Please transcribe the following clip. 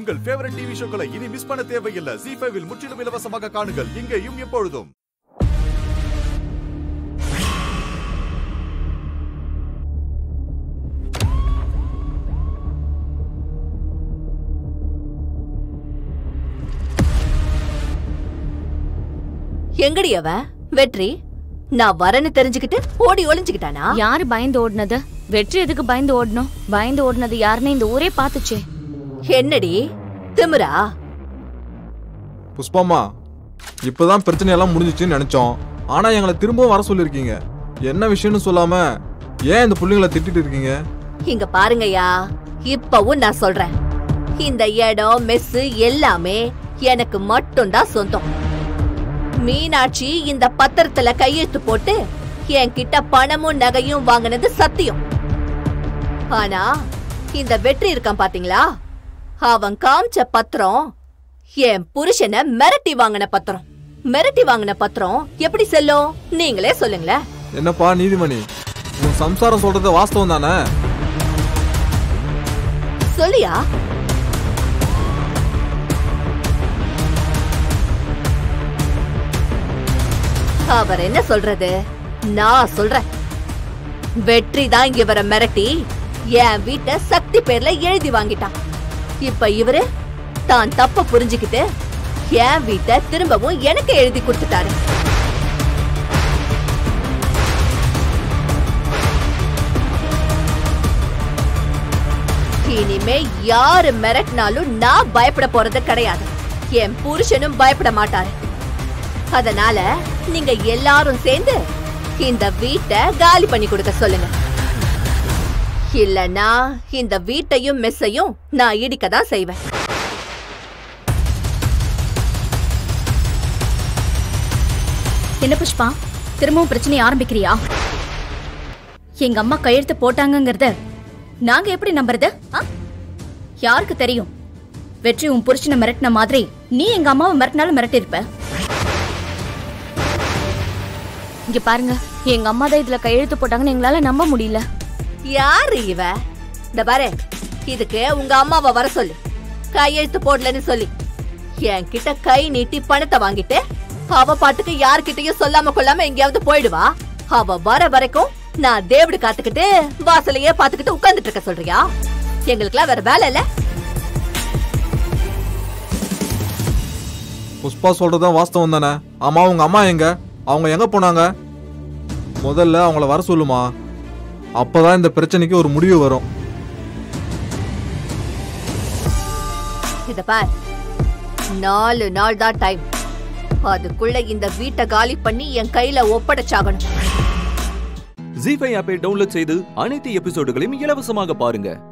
உங்கள் favourite TV ஷோக்களை இனி miss பண்ண தேவையில்லை ஜி ஃபைவில் முற்றிலும் இலவசமாக காணுங்கள் இங்கேயும் எப்பொழுதும் எங்கடி அவன் வெற்றி நான் வரேன்னு தெரிஞ்சுக்கிட்டு ஓடி ஒளிஞ்சுக்கிட்டானா யாரு பயந்து ஓடுனது வெற்றி எதுக்கு பயந்து ஓடணும் பயந்து ஓடுனது யாருன்னு இந்த ஊரே பாத்துச்சே என்னடி திமிரா புஷ்பம்மா இப்பதான் பிரச்சனை எல்லாம் முடிஞ்சிச்சுன்னு நினைச்சோம் ஆனா எங்களை திரும்பவும் வர சொல்லிருக்கீங்க என்ன விஷயம்னு சொல்லாம ஏன் இந்த புள்ளைங்களை திட்டிட்டு இருக்கீங்க இங்க பாருங்கய்யா இப்பவும் நான் சொல்றேன் இந்த இடம் மெஸ் எல்லாமே எனக்கு மட்டும்தான் சொந்தம் மீனாட்சி இந்த பத்திரத்துல கையெழுத்து போட்டு என்கிட்ட பணமும் நகையும் வாங்கினது சத்தியம் ஆனா இந்த வெற்றி இருக்கான் பாத்தீங்களா அவன் காமிச்ச பத்திரம் என் புருஷனை மிரட்டி வாங்கின பத்திரம் மிரட்டி வாங்கின பத்திரம் எப்படி செல்லும் நீங்களே சொல்லுங்களேன் என்னப்பா நீதிமணி உன் சம்சாரம் சொல்றது வாஸ்தவம் தானே சொல்லியா அவர் என்ன சொல்றது நான் சொல்றேன் வெற்றி தான் இவரை மிரட்டி என் வீட்டை சக்தி பேர்ல எழுதி வாங்கிட்டான் இப்ப இவரு தான் தப்ப புரிஞ்சுக்கிட்டு என் வீட்டை திரும்பவும் எனக்கு எழுதி கொடுத்துட்டாரு இனிமே யாரு மிரட்டினாலும் நான் பயப்பட போறது கிடையாது என் புருஷனும் பயப்பட மாட்டாரு அதனால நீங்க எல்லாரும் சேர்ந்து இந்த வீட்டை காலி பண்ணி கொடுக்க சொல்லுங்க இல்லனா இந்த வீட்டையும் மெஸ்ஸையும் நான் இடிக்க தான் செய்வேன் என்ன புஷ்பா திரும்பவும் பிரச்சனையை ஆரம்பிக்கிறியா எங்க அம்மா கையெழுத்து போட்டாங்கங்கறத நாங்க எப்படி நம்புறது ஆ? யாருக்கு தெரியும் வெற்றி உன் புருஷனை மிரட்டின மாதிரி நீ எங்க அம்மாவை மிரட்டினாலும் மிரட்டிருப்ப இங்க பாருங்க எங்க அம்மா தான் இதுல கையெழுத்து போட்டாங்கன்னு எங்களால நம்ப முடியல யாரு இவ இந்த பாரு இதுக்கு உங்க அம்மாவை வர சொல்லு கையெழுத்து போடலன்னு சொல்லி என்கிட்ட கை நீட்டி பணத்தை வாங்கிட்டு அவ பாட்டுக்கு யார்கிட்டயும் சொல்லாம கொள்ளாம எங்கேயாவது போயிடுவா அவ வர வரைக்கும் நான் தேவடு காத்துக்கிட்டு வாசலையே பாத்துக்கிட்டு உட்கார்ந்துட்டு இருக்க சொல்றியா எங்களுக்குலாம் வேற வேலை இல்ல புஷ்பா சொல்றதுதான் வாஸ்தவம் தானே ஆமா உங்க அம்மா எங்க அவங்க எங்க போனாங்க முதல்ல அவங்கள வர சொல்லுமா அப்பதான் இந்த பிரச்சனைக்கு ஒரு முடிவு வரும் இத பார் நாலு நாள் தான் டைம் அதுக்குள்ள இந்த வீட்டை காலி பண்ணி என் கையில ஒப்படைச்சாகணும் ஜி ஃபைவ் ஆப்பை டவுன்லோட் செய்து அனைத்து எபிசோடுகளையும் இலவசமாக பாருங்க